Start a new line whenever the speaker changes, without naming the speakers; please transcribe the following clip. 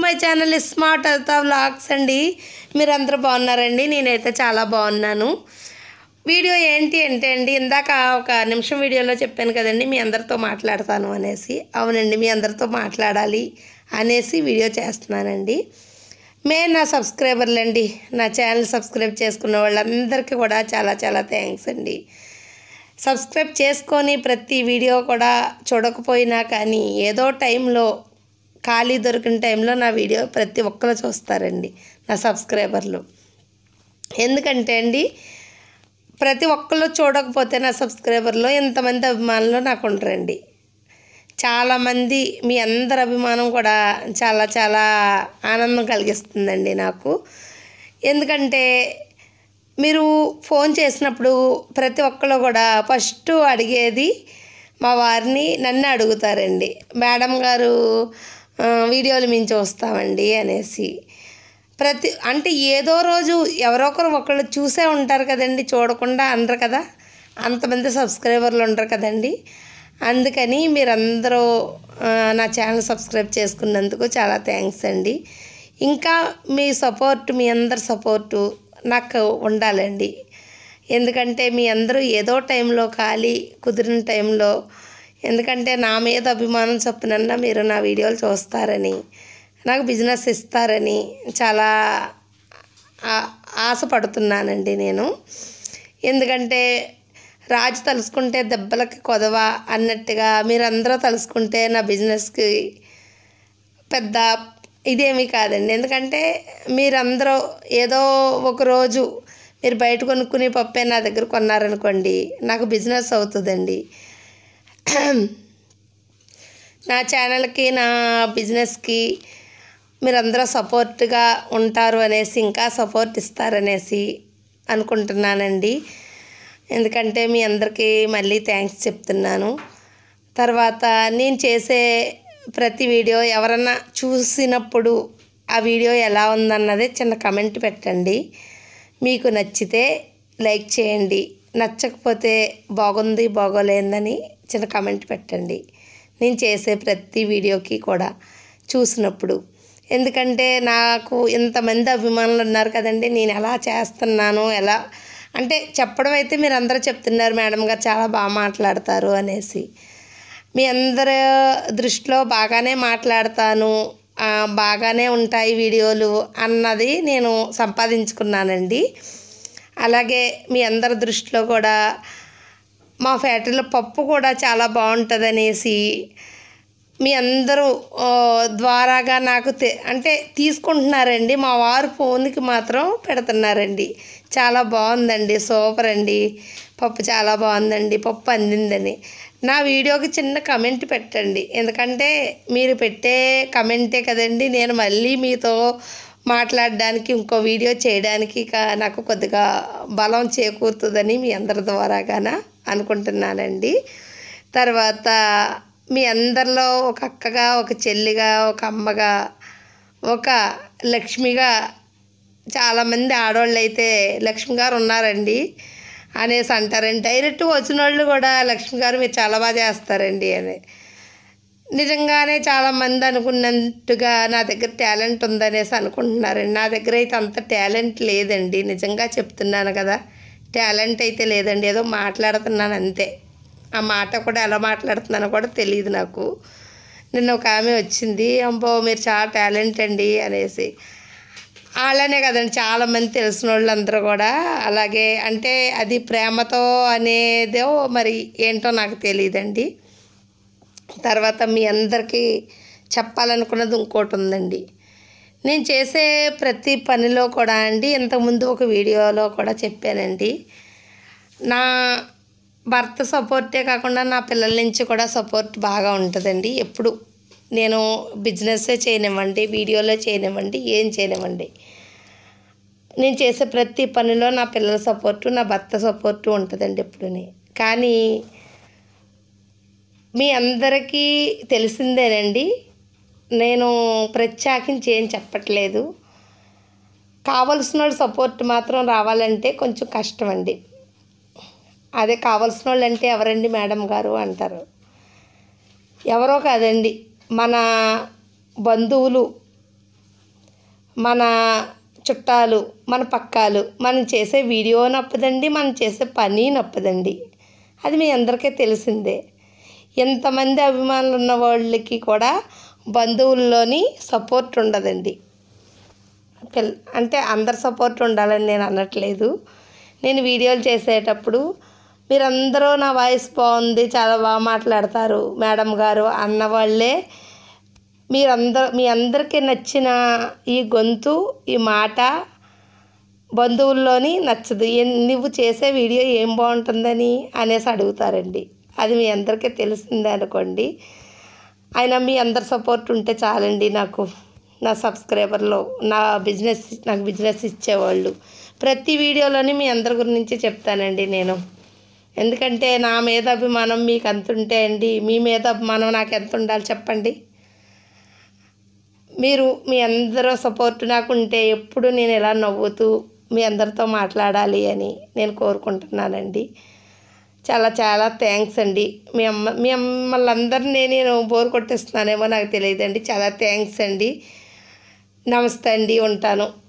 my channel smart అల్తా vlogs అండి మీరందరూ బాగున్నారండి నేనైతే చాలా బాగున్నాను వీడియో ఏంటి అంటే అండి ఇందాక ఒక నిమిషం వీడియోలో చెప్పాను కదండి మీ అందరితో మాట్లాడతాను అనేసి అవునండి మీ అందరితో మాట్లాడాలి అనేసి వీడియో చేస్తున్నానండి మే నా సబ్స్క్రైబర్లు అండి నా ఛానల్ సబ్స్క్రైబ్ చేసుకున్న వాళ్ళందరికీ కూడా చాలా చాలా థ్యాంక్స్ అండి సబ్స్క్రైబ్ చేసుకొని ప్రతి వీడియో కూడా చూడకపోయినా కానీ ఏదో టైంలో ఖాళీ దొరికిన టైంలో నా వీడియో ప్రతి ఒక్కరు చూస్తారండి నా సబ్స్క్రైబర్లు ఎందుకంటే అండి ప్రతి ఒక్కళ్ళు చూడకపోతే నా సబ్స్క్రైబర్లో ఎంతమంది అభిమానులు నాకు ఉండరండి చాలామంది మీ అందరి అభిమానం కూడా చాలా చాలా ఆనందం కలిగిస్తుందండి నాకు ఎందుకంటే మీరు ఫోన్ చేసినప్పుడు ప్రతి ఒక్కళ్ళు కూడా ఫస్ట్ అడిగేది మా వారిని నన్ను అడుగుతారండి మేడం గారు ఆ, వీడియోలు మేము చూస్తామండి అనేసి ప్రతి అంటే ఏదో రోజు ఎవరో ఒకరు ఒకళ్ళు చూసే ఉంటారు కదండి చూడకుండా అనరు కదా అంతమంది సబ్స్క్రైబర్లు ఉండరు కదండి అందుకని మీరందరూ ఆ, నా ఛానల్ సబ్స్క్రైబ్ చేసుకున్నందుకు చాలా థ్యాంక్స్ అండి ఇంకా మీ సపోర్ట్ మీ అందరి సపోర్టు నాకు ఉండాలండి ఎందుకంటే మీ అందరూ ఏదో టైంలో ఖాళీ కుదిరిన టైంలో ఎందుకంటే నా మీద అభిమానం చొప్పునన్నా మీరు నా వీడియోలు చూస్తారని నాకు బిజినెస్ ఇస్తారని చాలా ఆ- ఆశపడుతున్నానండి నేను ఎందుకంటే రాజు తలుసుకుంటే దెబ్బలకి కొదవ అన్నట్టుగా మీరందరూ తలుసుకుంటే నా బిజినెస్కి పెద్ద ఇదేమీ కాదండి ఎందుకంటే మీరందరూ ఏదో ఒక రోజు మీరు బయట కొనుక్కునే పప్పే నా దగ్గర కొన్నారనుకోండి నాకు బిజినెస్ అవుతుందండి నా ఛానల్కి నా బిజినెస్కి మీరందరూ సపోర్ట్గా ఉంటారు అనేసి ఇంకా సపోర్ట్ ఇస్తారనేసి అనుకుంటున్నానండి ఎందుకంటే మీ అందరికీ మళ్ళీ థ్యాంక్స్ చెప్తున్నాను తర్వాత నేను చేసే ప్రతి వీడియో ఎవరన్నా చూసినప్పుడు ఆ వీడియో ఎలా ఉందన్నది చిన్న కమెంట్ పెట్టండి మీకు నచ్చితే లైక్ చేయండి నచ్చకపోతే బాగుంది బాగోలేదని చిన్న కమెంట్ పెట్టండి నేను చేసే ప్రతి వీడియోకి కూడా చూసినప్పుడు ఎందుకంటే నాకు ఇంతమంది అభిమానులు ఉన్నారు కదండి నేను ఎలా చేస్తున్నాను ఎలా అంటే చెప్పడం అయితే మీరు అందరూ చెప్తున్నారు మేడం గారు చాలా బాగా మాట్లాడతారు అనేసి మీ అందరి దృష్టిలో బాగానే మాట్లాడతాను ఆ, బాగానే ఉంటాయి వీడియోలు అన్నది నేను సంపాదించుకున్నానండి అలాగే మీ అందరి దృష్టిలో కూడా మా ఫ్యాక్టరీలో పప్పు కూడా చాలా బాగుంటుంది అనేసి మీ అందరూ ఆ, ద్వారాగా నాకు తె అంటే తీసుకుంటున్నారండి మా వారు ఫోన్కి మాత్రం పెడుతున్నారండి చాలా బాగుందండి సూపర్ అండి పప్పు చాలా బాగుందండి పప్పు అందిందని నా వీడియోకి చిన్న కమెంట్ పెట్టండి ఎందుకంటే మీరు పెట్టే కమెంటే కదండి నేను మళ్ళీ మీతో మాట్లాడడానికి ఇంకో వీడియో చేయడానికి కా- నాకు కొద్దిగా బలం చేకూరుతుందని మీ అందరి ద్వారాగాన అనుకుంటున్నానండి తర్వాత మీ అందరిలో ఒక అక్కగా ఒక చెల్లిగా ఒక అమ్మగా ఒక లక్ష్మిగా చాలామంది ఆడవాళ్ళు అయితే లక్ష్మి గారు ఉన్నారండి అనేసి అంటారండి డైరెక్ట్ వచ్చిన వాళ్ళు కూడా లక్ష్మి గారు మీరు చాలా బాగా చేస్తారండి అని నిజంగానే చాలామంది అనుకున్నట్టుగా నా దగ్గర టాలెంట్ ఉందనేసి అనుకుంటున్నారండి నా దగ్గర అయితే అంత టాలెంట్ లేదండి నిజంగా చెప్తున్నాను కదా టాలెంట్ అయితే లేదండి ఏదో మాట్లాడుతున్నాను అంతే ఆ మాట కూడా ఎలా మాట్లాడుతున్నానో కూడా తెలియదు నాకు నిన్న ఒక ఆమె వచ్చింది అంబో మీరు చాలా టాలెంట్ అండి అనేసి అలానే కదండి చాలామంది తెలిసిన వాళ్ళందరూ కూడా అలాగే అంటే అది ప్రేమతో అనేదో మరి ఏంటో నాకు తెలియదండి తర్వాత మీ అందరికీ చెప్పాలనుకున్నది ఇంకోటి ఉందండి నేను చేసే ప్రతి పనిలో కూడా అండి ఇంతకుముందు ఒక వీడియోలో కూడా చెప్పానండి నా భర్త సపోర్టే కాకుండా నా పిల్లల నుంచి కూడా సపోర్ట్ బాగా ఉంటుందండి ఎప్పుడు నేను బిజినెస్సే చేయనివ్వండి వీడియోలో చేయనివ్వండి ఏం చేయనివ్వండి నేను చేసే ప్రతి పనిలో నా పిల్లల సపోర్టు నా భర్త సపోర్టు ఉంటుందండి ఎప్పుడుని కానీ మీ అందరికీ తెలిసిందేనండి నేను ప్రత్యేకించి ఏం చెప్పట్లేదు కావలసిన వాళ్ళ సపోర్ట్ మాత్రం రావాలంటే కొంచెం కష్టం అండి అదే కావలసిన వాళ్ళు అంటే ఎవరండి మేడం గారు అంటారు ఎవరో కాదండి మన బంధువులు మన చుట్టాలు మన పక్కాలు మనం చేసే వీడియో నప్పదండి మనం చేసే పని నప్పదండి అది మీ అందరికీ తెలిసిందే ఎంతమంది అభిమానులు ఉన్న వాళ్ళకి కూడా బంధువుల్లోని సపోర్ట్ ఉండదండి పిల్ అంటే అందరి సపోర్ట్ ఉండాలని నేను అనట్లేదు నేను వీడియోలు చేసేటప్పుడు మీరందరూ నా వాయిస్ బాగుంది చాలా బాగా మాట్లాడతారు మేడం గారు అన్న వాళ్ళే మీరందరూ మీ అందరికీ నచ్చిన ఈ గొంతు ఈ మాట బంధువుల్లోని నచ్చదు ఏం- నువ్వు చేసే వీడియో ఏం బాగుంటుందని అనేసి అడుగుతారండి అది మీ అందరికీ తెలిసిందే అనుకోండి అయినా మీ అందరి సపోర్ట్ ఉంటే చాలండి నాకు నా సబ్స్క్రైబర్లో నా బిజినెస్ నాకు బిజినెస్ ఇచ్చేవాళ్ళు ప్రతి వీడియోలోని మీ అందరి గురించి చెప్తానండి నేను ఎందుకంటే నా మీద అభిమానం మీకు ఎంత ఉంటే అండి మీ మీద అభిమానం నాకు ఎంత ఉండాలి చెప్పండి మీరు మీ అందరూ సపోర్ట్ నాకు ఉంటే ఎప్పుడు నేను ఇలా నవ్వుతూ మీ అందరితో మాట్లాడాలి అని నేను కోరుకుంటున్నానండి చాలా చాలా థ్యాంక్స్ అండి మీ అమ్మ మీ అమ్మల్ని అందరినీ నేను బోర్ కొట్టిస్తున్నానేమో నాకు తెలియదండి చాలా థ్యాంక్స్ అండి నమస్తే అండి ఉంటాను